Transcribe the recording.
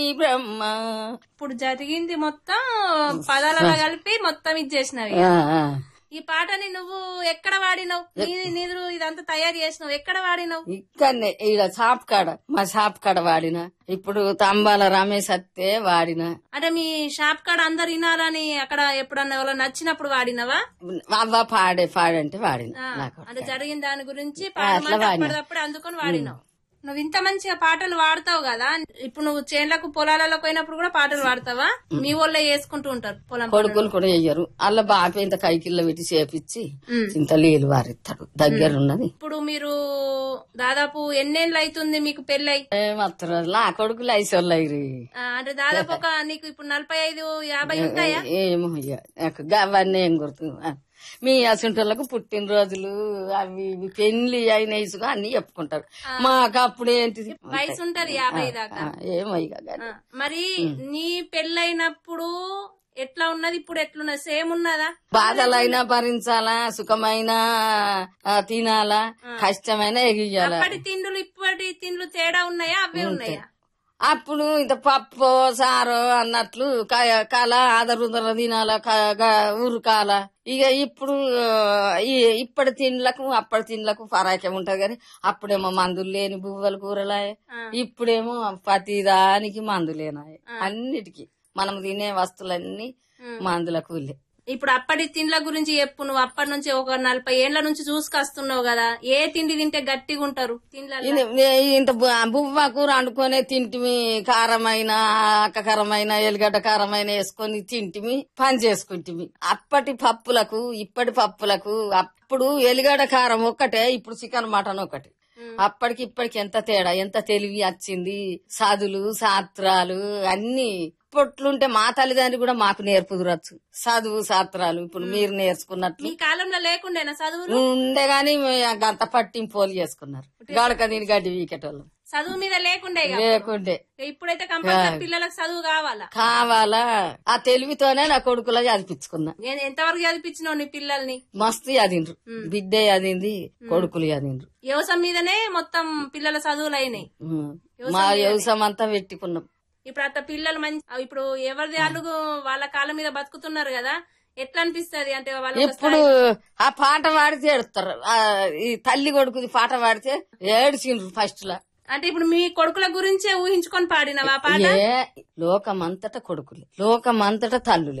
ఈ బ్రహ్మ ఇప్పుడు జరిగింది మొత్తం పదాలలో కలిపి మొత్తం ఇచ్చేసినవి ఆ, ఆ. ఈ పాటని నువ్వు ఎక్కడ వాడినావు నీ- నీరు ఇదంతా తయారు చేసినావు ఎక్కడ వాడినావు ఇక్కడనే ఈడ షాప్ కాడ మా షాప్ కాడ వాడిన ఇప్పుడు తంబాల రమేష్ అత్తే వాడిన అంటే మీ షాప్ కాడ అందరు వినాలని అక్కడ ఎప్పుడన్నా ఎవరో నచ్చినప్పుడు వాడినవా అవ్వ పాడే పాడంటే వాడిన ఆ, నాకు అంటే జరిగిన దాని గురించి అట్లా పాడమంటే వాడినా. అప్పటిదప్పుడు అందుకొని వాడినావు నువ్వు ఇంత మంచిగా పాటలు వాడతావు కదా ఇప్పుడు నువ్వు చేన్లకు పొలాలలో పోయినప్పుడు కూడా పాటలు పాడతావా మీ వాళ్ళే వేసుకుంటూ ఉంటారు పొలం కొడుకులు కూడా చెయ్యరు అల్ల బాప ఇంత కైకిల్లో పెట్టి చేపించి ఉమ్. ఇంత నీళ్ళు వారిస్తాడు దగ్గర ఉన్నది ఇప్పుడు మీరు దాదాపు ఎన్నేళ్ళు అవుతుంది మీకు పెళ్ళై ఏమత్తరు నా కొడుకులు ఐసోళ్ళు అయ్యి ఆ, అంటే దాదాపు ఒక నీకు ఇప్పుడు నలభై ఐదు యాభై ఉంటాయా ఏమో ఇక నాకు అవన్నీ ఏం గుర్తు మీ అసంటోళ్ళకు పుట్టినరోజులు అవి ఇవి పెళ్లి అయిన ఇసుగా అన్ని చెప్పుకుంటారు మాకు అప్పుడు ఏంటిది వయసు ఉంటది యాభై దాకా ఆ, ఏమో ఇక గాని. ఆ, మరి నీ పెళ్ళైనప్పుడు ఎట్లా ఉన్నది ఇప్పుడు ఎట్లున్నది సేమ్ ఉన్నదా బాధలైనా భరించాలా సుఖమైనా ఆ, తినాలా కష్టమైనా ఎగియాలా అప్పటి తిండులు ఇప్పటి తిండ్లు తేడా ఉన్నాయా అవే ఉన్నాయా అప్పుడు ఇంత పప్పు సారు అన్నట్లు క- కాల ఆదరుదర తినాల క- గ- ఊరుకాల ఇక ఇప్పుడు ఆ, ఈ ఇప్పటి తిండ్లకు అప్పటి తిండ్లకు ఫరాకే ఉంటది కానీ అప్పుడేమో మందులు లేని బువ్వలు కూరలాయే ఆ. ఇప్పుడేమో ప్రతి దానికి మందులేనాయి అన్నిటికీ మనం తినే వస్తువులన్నీ మందుల కూలే ఇప్పుడు అప్పటి తిండ్ల గురించి చెప్పు నువ్వు అప్పటి నుంచి ఒక నలభై ఏళ్ల నుంచి చూసుకొస్తున్నావు కదా ఏ తిండి తింటే గట్టిగా ఉంటారు తిండ్ల ఇది- ఇంత బు- బువ్వ కూర వండుకొని తింటిమి కారమైన అక్కకారమైన ఎల్లిగడ్డ కారమైన వేసుకొని తింటిమి పని చేసుకుంటిమి అప్పటి పప్పులకు ఇప్పటి పప్పులకు అప్పుడు ఎల్లిగడ్డ కారం ఒక్కటే ఇప్పుడు చికెన్ మటన్ ఒకటి అప్పటికి ఇప్పటికి ఎంత తేడా ఎంత తెలివి వచ్చింది సాధులు శాస్త్రాలు అన్ని ఇప్పట్లుంటే మా తల్లిదండ్రులు కూడా మాకు నేర్పుదురచ్చు చదువు శాస్త్రాలు ఇప్పుడు మీరు నేర్చుకున్నట్లు మీ కాలంలో లేకుండేనా చదువులు ఉండే గాని గంత పట్టింపోలు చేసుకున్నారు గడక దీని గడ్డి వీకెటోళ్ళు చదువు మీద లేకుండే ఇక. లేకుండే ఇప్పుడైతే కంపల్సరీ పిల్లలకు చదువు కావాలా కావాలా ఆ తెలివితోనే నా కొడుకులా చదివించుకున్నా నేను ఎంతవరకు చదివించినావు నీ పిల్లల్ని మస్తు చదివిండ్రు బిడ్డే చదివింది కొడుకులు చదివిండ్రు వ్యవసాయం మీదనే మొత్తం పిల్లల చదువులు అయినాయి ఉమ్. మా వ్యవసాయం అంతా పెట్టుకున్నాం ఇప్పుడు అట్లా పిల్లలు మంచి అవి ఇప్పుడు ఎవరిది వాళ్ళు వాళ్ళ కాళ్ళ మీద బతుకుతున్నారు కదా ఎట్లా అనిపిస్తది అంటే వాళ్ళ ఒక ఇప్పుడు ఆ పాట పాడితే ఏడుస్తారు ఆ, ఈ తల్లి కొడుకుది పాట పాడితే ఏడిచిండ్రు ఫస్ట్ లా అంటే ఇప్పుడు మీ కొడుకుల గురించే ఊహించుకొని పాడినవా పాట ఏ లోకమంతట కొడుకులే లోకమంతట తల్లులే